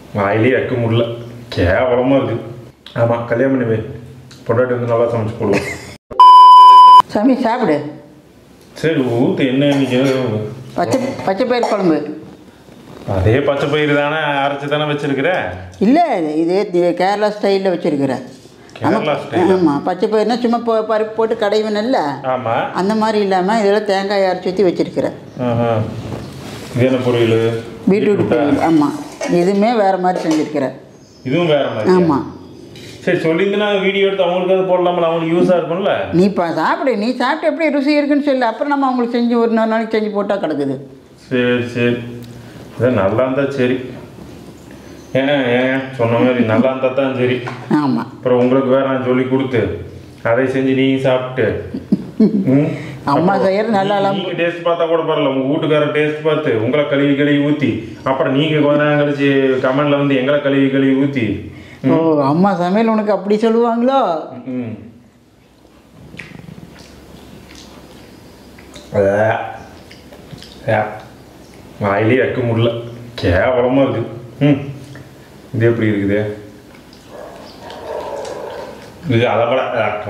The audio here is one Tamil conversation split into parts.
வாயிலே வைக்க முடியல கேவலமாக இருக்குது ஆமாம் கல்யாணம் பண்ணி வை பொண்டாட்டி வந்து நல்லா சமைச்சு போடுவோம் சாமி சாப்பிடு சரி ஊத்து என்ன இன்னைக்கு பச்சை பச்சை பயிர் குழம்பு அதே பச்சை பயிறு தானே அரைச்சி தானே வச்சிருக்கிற இல்லை இது இது கேரளா ஸ்டைலில் வச்சுருக்கிறேன் கேரளா ஸ்டைல் ஆமாம் பச்சை பயிர்னா சும்மா போ பருப்பு போட்டு கடைவனல்ல ஆமாம் அந்த மாதிரி இல்லாமல் இதெல்லாம் தேங்காய் அரைச்சி ஊற்றி வச்சுருக்கிறேன் ஆஹா. இது என்ன பொரியல் பீட்ரூட் பொரியல் ஆமாம் இதுவுமே வேறு மாதிரி செஞ்சுருக்கிறேன் இதுவும் வேற மாதிரி ஆமாம் சரி சொல்லியிருந்தா வீடியோ எடுத்து அவங்களுக்கு அது போடலாம்ல அவங்களுக்கு யூஸாக இருக்கும்ல நீ இப்போ சாப்பிடு நீ சாப்பிட்டு எப்படி ருசி இருக்குன்னு சொல்லு அப்புறம் நம்ம அவங்களுக்கு செஞ்சு ஒரு நாலு நாளைக்கு செஞ்சு போட்டால் கிடக்குது சரி சரி அதான் நல்லா இருந்தா சரி ஏன் ஏன் சொன்ன மாதிரி நல்லா இருந்தா தான் சரி ஆமாம் அப்புறம் உங்களுக்கு வேற நான் சொல்லி கொடுத்து அதை செஞ்சு நீங்க சாப்பிட்டு ம்? அம்மா அப்புறம் செய்யறது நல்லா இல்லாம நீங்க டேஸ்ட் பார்த்தா கூட பரவாயில்ல உங்க வீட்டுக்காரர் டேஸ்ட் பார்த்து உங்களை கழுவி கழுவி ஊத்தி அப்புறம் நீங்க கொஞ்ச நேரம் கழிச்சு கமெண்ட்ல வந்து எங்களை கழுவி கழுவி ஊத்தி ஓ அம்மா சமையல் உனக்கு அப்படி சொல்லுவாங்களோ ம். அதே. ஏ. வாயிலே வைக்க முடியல கேவலமா இருக்கு ம் இது எப்படி இருக்குது இது அதை விட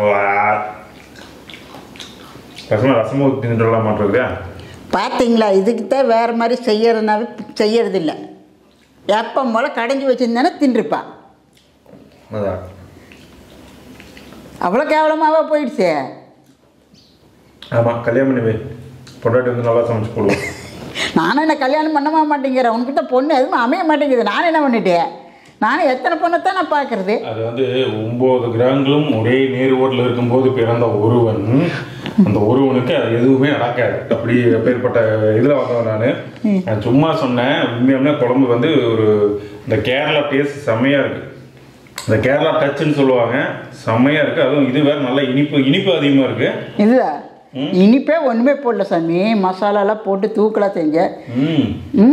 ரசமா ரசமா ஊற்றி தின்றலாம் மாட்டிருக்குதா பார்த்தீங்களா இதுக்கு தான் வேறு மாதிரி செய்யறதுனாவே செய்யறதில்ல எப்போ போல் கடைஞ்சி வச்சுருந்தானே தின்றுப்பா அதான் அவ்வளோ கேவலமாகவே போயிடுச்சே ஆமாம் கல்யாணம் பண்ணி வை பொண்டாட்டி வந்து நல்லா சமைச்சு போடுவோம் நானும் என்ன கல்யாணம் பண்ணவே மாட்டேங்கிறேன் உன்கிட்ட பொண்ணு எதுவும் அமைய மாட்டேங்குது நான் என்ன பண்ணிட்டேன் நானும் எத்தனை பொண்ணைத்தான் நான் பார்க்கறது அது வந்து ஒன்பது கிரகங்களும் ஒரே நேர்வோட்டில் இருக்கும்போது பிறந்த ஒருவன் அந்த ஒருவனுக்கு அது எதுவுமே நடக்காது அப்படி எப்பேற்பட்ட இதில் வந்தவன் நான் நான் சும்மா சொன்னேன் உண்மையாமே குழம்பு வந்து ஒரு இந்த கேரளா டேஸ்ட் செம்மையாக இருக்கு இந்த கேரளா டச்சுன்னு சொல்லுவாங்க செம்மையாக இருக்கு அதுவும் இது வேற நல்லா இனிப்பு இனிப்பு அதிகமாக இருக்கு இல்லை இனிப்பே ஒன்றுமே போடல சாமி மசாலாலாம் போட்டு தூக்கலாக செஞ்சேன் ம் ம்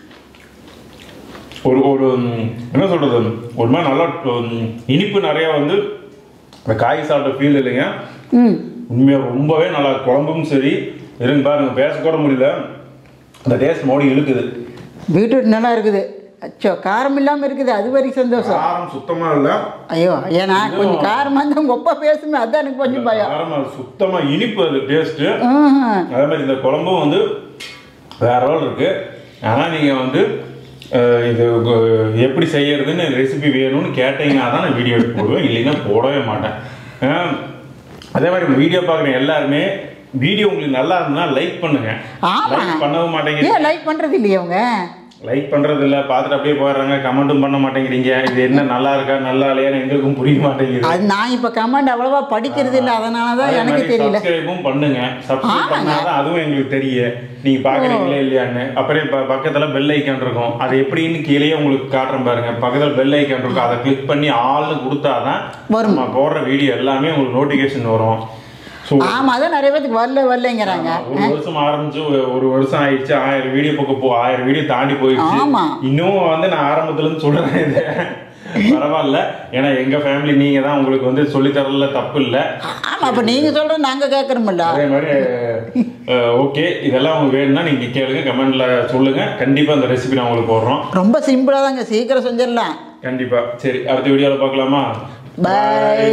ஒரு ஒரு ம், என்ன சொல்றது ஒரு மாதிரி நல்லா ம், இனிப்பு நிறையா வந்து இந்த காய் சாப்பிட்ட ஃபீல் இல்லைங்க ம் உண்மையாக ரொம்பவே நல்லா குழம்பும் சரி இருங்க பாருங்க பேசக்கூட முடியல அந்த டேஸ்ட் மோடி இழுக்குது பீட்ரூட் நல்லா இருக்குது அச்சோ காரம் இல்லாமல் இருக்குது அது வரைக்கும் சந்தோஷம் காரம் சுத்தமாக இல்லை ஐயோ ஏன்னா கொஞ்சம் காரமாக இருந்தால் உங்கள் அப்பா பேசுமே அதான் எனக்கு கொஞ்சம் பயம் காரம் அது சுத்தமாக இனிப்பு அது டேஸ்ட்டு ம்ஹும். அதே மாதிரி இந்த குழம்பும் வந்து வேற ரோல் இருக்கு ஆனால் நீங்கள் வந்து அஹ், இது கு- எப்படி செய்யறதுன்னு ரெசிபி வேணும்னு கேட்டீங்கன்னா தான் நான் வீடியோ எடுத்து போடுவேன் இல்லைன்னா போடவே மாட்டேன் அஹ், அதே மாதிரி வீடியோ பார்க்குற எல்லாருமே வீடியோ உங்களுக்கு நல்லா இருந்ததுன்னா லைக் பண்ணுங்க ஆமா. லைக் பண்ணவும் மாட்டேங்கிறீங்க ஏன் லைக் பண்ணுறது இல்லையா அவங்க லைக் பண்றது இல்ல பார்த்துட்டு அப்படியே போயிடுறாங்க கமெண்ட்டும் பண்ண மாட்டேங்கிறீங்க இது என்ன நல்லா இருக்கா நல்லா இல்லையான்னு எங்களுக்கும் புரிய மாட்டேங்குது அது நான் இப்போ கமெண்ட் அவ்வளவா படிக்கிறது இல்லை அதனால தான் எனக்கு தெரியல சப்ஸ்கிரைபும் பண்ணுங்க சப்ஸ்கிரைப் ஆமாங்க. பண்ணாதான் அதுவும் எங்களுக்கு தெரியும் நீங்க பாக்குறீங்களே இல்லையான்னு அப்புறம் இப்ப பக்கத்துல பெல் ஐக்கான் இருக்கும் அது எப்படின்னு கீழேயே உங்களுக்கு காட்டுறேன் பாருங்க பக்கத்துல பெல் ஐக்கான் இருக்கும் அதை கிளிக் பண்ணி ஆள்னு கொடுத்தாதான் வரும். நம்ம போடுற வீடியோ எல்லாமே உங்களுக்கு நோட்டிபிகேஷன் வரும் ஸோ ஆமாம் அதான் நிறைய பேத்துக்கு வரல வரலைங்கிறாங்க ஒரு வருஷம் ஆரம்பிச்சு ஒரு- ஒரு வருஷம் ஆயிடுச்சு ஆயிரம் வீடியோ பக்கம் போ ஆயிரம் வீடியோ தாண்டி போயிடுச்சு ஆமா. இன்னும் வந்து நான் ஆரம்பத்துல இருந்து சொல்றேன் இது பரவாயில்ல ஏன்னா எங்க ஃபேமிலி நீங்க தான் உங்களுக்கு வந்து சொல்லி தரல தப்பு இல்ல ஆமாம் அப்போ நீங்கள் சொல்கிறது நாங்கள் கேட்குறோமில்ல அதே மாதிரி ஓகே இதெல்லாம் உங்களுக்கு வேணும்னா நீங்க கேளுங்க கமெண்ட்ல சொல்லுங்க கண்டிப்பா அந்த ரெசிபி நான் உங்களுக்கு போடுறோம் ரொம்ப சிம்பிளாக தாங்க சீக்கிரம் செஞ்சிடலாம் கண்டிப்பா சரி அடுத்த வீடியோல பார்க்கலாமா பாய்